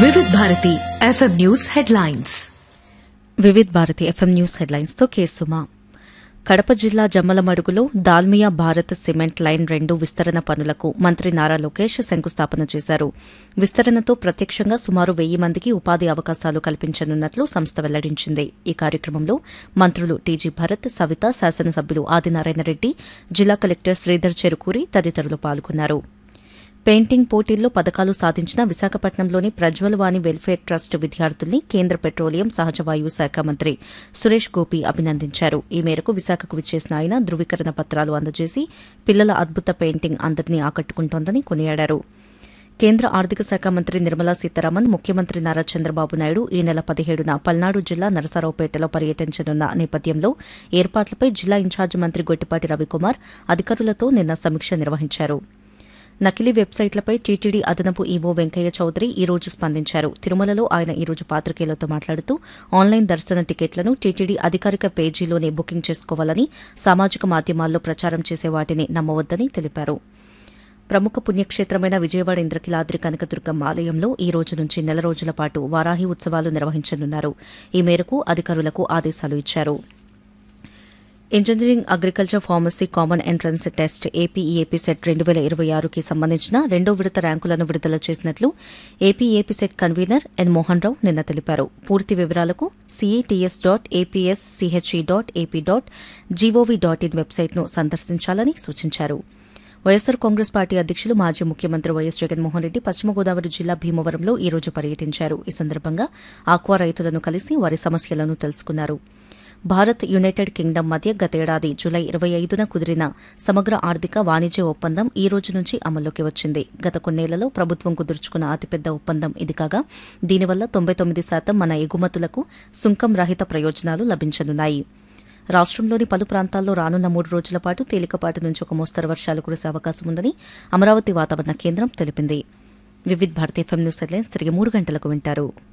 వివిధ Bharati FM news headlines Vividh Bharati FM news headlines తో కేసుమా కడప జిల్లా జమ్మలమడుగులో దాల్మియా భారత్ సిమెంట్ లైన్ రెండు విస్తరణ పనులకు మంత్రి నారా లోకేష్ శంకుస్థాపన చేశారు విస్తరణతో ప్రత్యక్షంగా సుమారు వెయ్యి మందికి ఉపాధి అవకాశాలు కల్పించనున్నట్లు సంస్థ వెల్లడించింది ఈ కార్యక్రమంలో మంత్రులు టీజీ భరత్ సవిత శాసనసభ్యులు ఆదినారాయణ రెడ్డి జిల్లా కలెక్టర్ శ్రీధర్ చెరుకూరి తదితరులు పాల్గొన్నారు పెయింటింగ్ పోటీల్లో పథకాలు సాధించిన విశాఖపట్నంలోని ప్రజ్వల్ వాణి వెల్ఫేర్ ట్రస్ట్ విద్యార్థుల్ని కేంద్ర పెట్రోలియం సహజ వాయువు శాఖ మంత్రి సురేష్ గోపి అభినందించారు ఈ మేరకు విశాఖకు విచ్చేసిన ఆయన ధృవీకరణ పత్రాలు అందజేసి పిల్లల అద్భుత పెయింటింగ్ అందరినీ ఆకట్టుకుంటోందని కొనియాడారు కేంద్ర ఆర్థిక శాఖ మంత్రి నిర్మలా సీతారామన్ ముఖ్యమంత్రి నారా చంద్రబాబు నాయుడు ఈ నెల పదిహేడున పల్నాడు జిల్లా నరసరావుపేటలో పర్యటించనున్న నేపథ్యంలో ఏర్పాట్లపై జిల్లా ఇన్ఛార్జి మంత్రి గొట్టిపాటి రవికుమార్ అధికారులతో నిన్న సమీక్ష నిర్వహించారు నకిలీ వెబ్సైట్లపై టీటీడీ అదనపు ఈవో వెంకయ్య చౌదరి ఈ రోజు స్పందించారు తిరుమలలో ఆయన ఈ రోజు పాత్రికేయులతో మాట్లాడుతూ ఆన్లైన్ దర్శన టికెట్లను టీటీడీ అధికారిక పేజీలోనే బుకింగ్ చేసుకోవాలని సామాజిక మాధ్యమాల్లో ప్రచారం చేసే వాటిని నమ్మవద్దని తెలిపారు ప్రముఖ పుణ్యక్షేత్రమైన విజయవాడ ఇంద్రకిలాద్రి కనకదుర్గమ్మ ఆలయంలో ఈ రోజు నుంచి నెల రోజుల పాటు వారాహి ఉత్సవాలు నిర్వహించనున్నారు ఈ మేరకు అధికారులకు ఆదేశాలు ఇచ్చారు engineering agriculture pharmacy common entrance test APEAP CET రెండు వేల ఇరవై ఆరుకి సంబంధించిన రెండో విడత ర్యాంకులను విడుదల చేసినట్లు APEAP CET convener N Mohan Rao నిన్న తెలిపారు పూర్తి వివరాలకు CETS dot APS CHE dot AP dot GOV dot in వెబ్సైట్ను సందర్శించాలని సూచించారు వైఎస్సార్ కాంగ్రెస్ పార్టీ అధ్యకులు మాజీ ముఖ్యమంత్రి వైఎస్ జగన్మోహన్ రెడ్డి పశ్చిమ గోదావరి జిల్లా భీమవరంలో ఈ రోజు పర్యటించారు ఈ సందర్భంగా ఆక్వా రైతులను కలిసి వారి సమస్యలను తెలుసుకున్నారు భారత్ యునైటెడ్ కింగ్డమ్ మధ్య గతేడాది జులై ఇరవై ఐదున కుదిరిన సమగ్ర ఆర్థిక వాణిజ్య ఒప్పందం ఈ రోజు నుంచి అమల్లోకి వచ్చింది గత కొన్నేళ్లలో ప్రభుత్వం కుదుర్చుకున్న అతిపెద్ద ఒప్పందం ఇది కాగా దీనివల్ల తొంభై తొమ్మిది శాతం మన ఎగుమతులకు సుంకం రహిత ప్రయోజనాలు లభించనున్నాయి రాష్ట్రంలోని పలు ప్రాంతాల్లో రానున్న మూడు రోజుల పాటు తేలికపాటి నుంచి ఒక మోస్తరు వర్షాలు కురిసే అవకాశం ఉందని అమరావతి వాతావరణ కేంద్రం తెలిపింది Vividh Bharati FM news headlines తిరిగి మూడు గంటలకు వింటారు